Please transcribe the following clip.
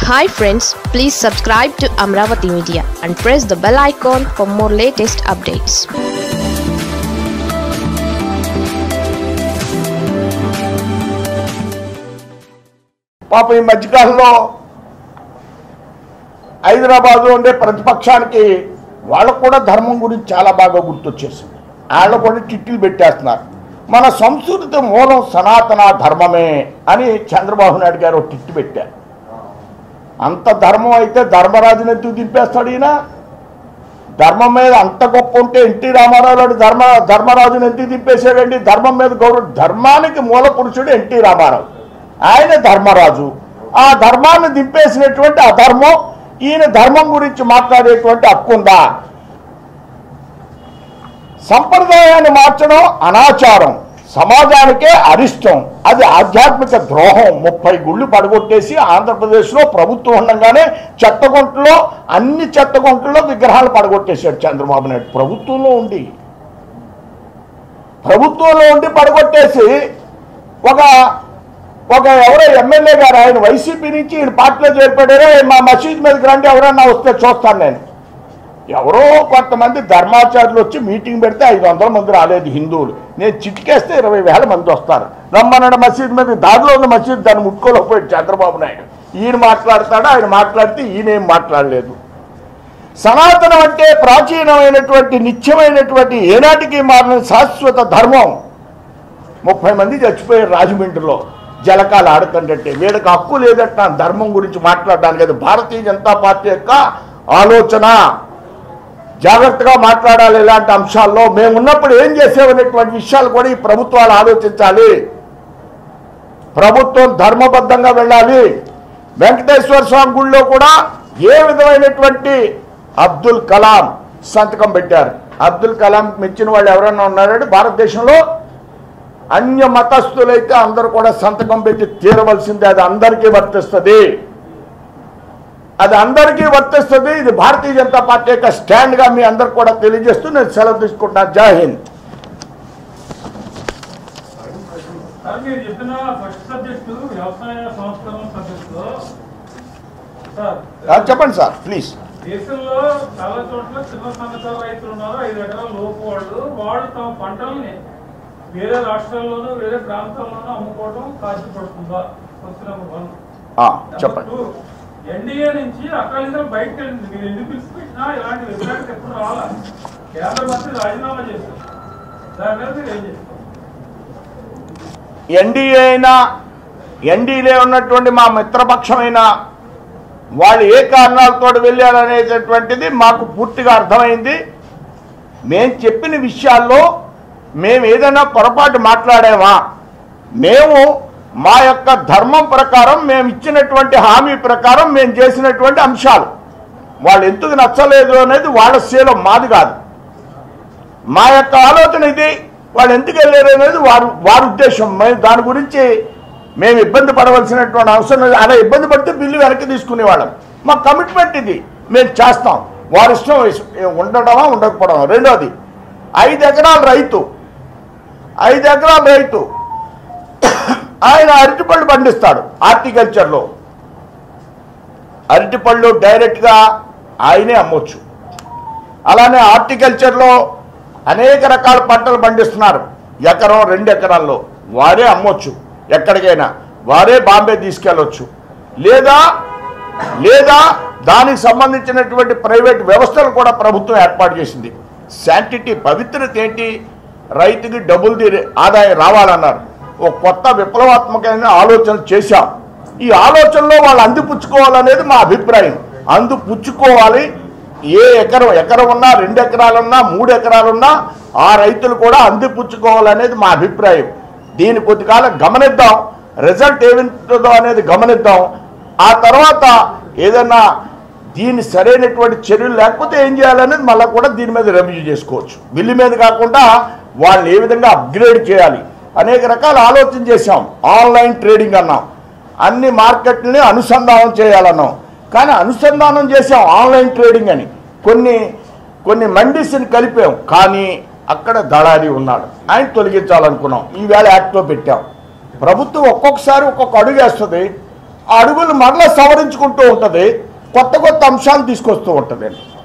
hi friends please subscribe to Amaravati media and press the bell icon for more latest updates పాపం ఈ మధ్యకాలంలో హైదరాబాద్లో ఉండే ప్రతిపక్షానికి వాళ్ళకు కూడా ధర్మం గురించి చాలా బాగా గుర్తొచ్చేసింది వాళ్ళు కూడా చిట్టీలు పెట్టేస్తున్నారు మన సంస్కృతి మూలం సనాతన ధర్మమే అని చంద్రబాబు నాయుడు గారు ఒక టిట్టు పెట్టారు అంత ధర్మం అయితే ధర్మరాజుని ఎందుకు దింపేస్తాడు ఈయన ధర్మం మీద అంత గొప్ప ఉంటే ఎన్టీ రామారావు లాంటి ధర్మ ధర్మరాజుని ఎందుకు దింపేశాడండి ధర్మం మీద గౌరవ ధర్మానికి మూల పురుషుడు ఎన్టీ రామారావు ఆయన ధర్మరాజు ఆ ధర్మాన్ని దింపేసినటువంటి అధర్మం ఈయన ధర్మం గురించి మాట్లాడేటువంటి హక్కు ఉందా సంప్రదాయాన్ని మార్చడం అనాచారం సమాజానికే అరిష్టం అది ఆధ్యాత్మిక ద్రోహం ముప్పై గుళ్ళు పడగొట్టేసి ఆంధ్రప్రదేశ్లో ప్రభుత్వం ఉండగానే చెత్తగుంటలో అన్ని చెత్తగుంటల్లో విగ్రహాలు పడగొట్టేశాడు చంద్రబాబు నాయుడు ప్రభుత్వంలో ఉండి ప్రభుత్వంలో ఉండి పడగొట్టేసి ఒక ఒక ఎవరో ఎమ్మెల్యే గారు ఆయన వైసీపీ నుంచి ఈయన పార్టీలో చేరిపోయారే మా మసీద్ మీదకి రండి ఎవరన్నా వస్తే చూస్తాను నేను ఎవరో కొంతమంది ధర్మాచారులు వచ్చి మీటింగ్ పెడితే ఐదు వందల మంది రాలేదు హిందువులు నేను చిటికేస్తే ఇరవై వేల మంది వస్తారు రమ్మన్నాడు మసీద్ మీద దారిలో ఉన్న మసీద్ దాన్ని ముట్టుకోలేకపోయాడు చంద్రబాబు నాయుడు ఈయన మాట్లాడతాడు ఆయన మాట్లాడితే ఈయనేం మాట్లాడలేదు సనాతనం అంటే ప్రాచీనమైనటువంటి నిత్యమైనటువంటి ఏనాటికి మారిన శాశ్వత ధర్మం ముప్పై మంది చచ్చిపోయారు రాజమండ్రిలో జలకాలు ఆడుతుంటే వీళ్ళకి హక్కు లేదట ధర్మం గురించి మాట్లాడడానికి అది భారతీయ జనతా పార్టీ యొక్క ఆలోచన జాగ్రత్తగా మాట్లాడాలి ఇలాంటి అంశాల్లో మేము ఉన్నప్పుడు ఏం చేసేవనేటువంటి విషయాలు కూడా ఈ ప్రభుత్వాలు ఆలోచించాలి ప్రభుత్వం ధర్మబద్ధంగా వెళ్ళాలి వెంకటేశ్వర స్వామి గుడిలో కూడా ఏ విధమైనటువంటి అబ్దుల్ కలాం సంతకం పెట్టారు అబ్దుల్ కలాం మెచ్చిన వాళ్ళు ఎవరైనా ఉన్నారంటే భారతదేశంలో అన్య మతస్థులైతే అందరూ కూడా సంతకం పెట్టి తీరవలసిందే అది అందరికీ వర్తిస్తుంది అది అందరికీ వర్తిస్తుంది ఇది భారతీయ జనతా పార్టీ యొక్క స్టాండ్గా మీ అందరు కూడా తెలియజేస్తూ నేను సెలవు తీసుకుంటున్నాను జై హింద్ సార్ మీరు చెప్పిన ఫస్ట్ సబ్జెక్టు వ్యవసాయ సంస్కరణ సబ్జెక్టులో సార్ ఆ, చెప్పండి సార్ ప్లీజ్ దేశంలో చాలా చోట్ల చిన్న సన్నకారు రైతులు ఉన్నారు ఐదు ఎకరాల లోపు వాళ్ళు వాళ్ళు తమ పంటల్ని వేరే రాష్ట్రాల్లోనూ వేరే ప్రాంతాల్లోనూ అమ్ముకోవడం సాధ్యపడుతుందా క్వశ్చన్ నెంబర్ వన్ ఆ, చెప్పండి ఎన్డీఏ నుంచి అకాలీదం బయటకు వెళ్ళింది మీరు ఎందుకు పిలిచిపెట్టినా ఇలాంటి వ్యతిరేకత ఎప్పుడు రాలా కేంద్ర మంత్రి రాజీనామా చేశారు దాని మీద మీరు ఏం చేస్తారు ఎన్డీఏ అయినా ఎన్డీఏ ఉన్నటువంటి మా మిత్రపక్షమైన వాళ్ళు ఏ కారణాలతో వెళ్ళారనేటటువంటిది మాకు పూర్తిగా అర్థమైంది మేము చెప్పిన విషయాల్లో మేము ఏదైనా పొరపాటు మాట్లాడామా మేము మా యొక్క ధర్మం ప్రకారం మేము ఇచ్చినటువంటి హామీ ప్రకారం మేము చేసినటువంటి అంశాలు వాళ్ళు ఎందుకు నచ్చలేదు అనేది వాళ్ళ శీలం మాది కాదు మా యొక్క ఆలోచన ఇది వాళ్ళు ఎందుకు వెళ్ళారు అనేది వారు వారి ఉద్దేశం మేము దాని గురించి మేము ఇబ్బంది పడవలసినటువంటి అవసరం లేదు అలా ఇబ్బంది పడితే బిల్లు వెనక్కి తీసుకునేవాళ్ళం మా కమిట్మెంట్ ఇది మేము చేస్తాం వారి ఇష్టం ఇస్- ఉండడమా ఉండకపోవడమా రెండోది ఐదు ఎకరాల రైతు ఐదు ఎకరాల రైతు ఆయన అరటిపళ్ళు పండిస్తాడు హార్టికల్చర్లో అరటిపళ్ళు డైరెక్ట్గా ఆయనే అమ్మొచ్చు అలానే హార్టికల్చర్లో అనేక రకాల పంటలు పండిస్తున్నారు ఎకరం రెండు ఎకరాల్లో వారే అమ్మొచ్చు ఎక్కడికైనా వారే బాంబే తీసుకెళ్ళొచ్చు లేదా లేదా దానికి సంబంధించినటువంటి ప్రైవేట్ వ్యవస్థలు కూడా ప్రభుత్వం ఏర్పాటు చేసింది శాంటిటీ పవిత్రత ఏంటి రైతుకి డబ్బులు తీరే ఆదాయం రావాలన్నారు ఒక కొత్త విప్లవాత్మకమైన ఆలోచన చేశాం ఈ ఆలోచనలో వాళ్ళు అందిపుచ్చుకోవాలనేది మా అభిప్రాయం అందిపుచ్చుకోవాలి ఏ ఎకరం ఎకరం ఉన్నా రెండు ఎకరాలున్నా మూడు ఎకరాలున్నా ఆ రైతులు కూడా అందిపుచ్చుకోవాలనేది మా అభిప్రాయం దీన్ని కొద్దికాలం గమనిద్దాం రిజల్ట్ ఏమింటుందో అనేది గమనిద్దాం ఆ తర్వాత ఏదన్నా దీని సరైనటువంటి చర్యలు లేకపోతే ఏం చేయాలనేది మళ్ళీ కూడా దీని మీద రివ్యూ చేసుకోవచ్చు బిల్లు మీద కాకుండా వాళ్ళని ఏ విధంగా అప్గ్రేడ్ చేయాలి అనేక రకాల ఆలోచన చేశాం ఆన్లైన్ ట్రేడింగ్ అన్నాం అన్ని మార్కెట్ని అనుసంధానం చేయాలన్నాం కానీ అనుసంధానం చేసాం ఆన్లైన్ ట్రేడింగ్ అని కొన్ని కొన్ని మండీస్ని కలిపాం కానీ అక్కడ దళారి ఉన్నాడు ఆయన తొలగించాలనుకున్నాం ఈవేళ యాక్ట్లో పెట్టాం ప్రభుత్వం ఒక్కొక్కసారి ఒక్కొక్క అడుగు వేస్తుంది ఆ అడుగులు మరలా సవరించుకుంటూ ఉంటుంది కొత్త కొత్త అంశాలు తీసుకొస్తూ ఉంటుంది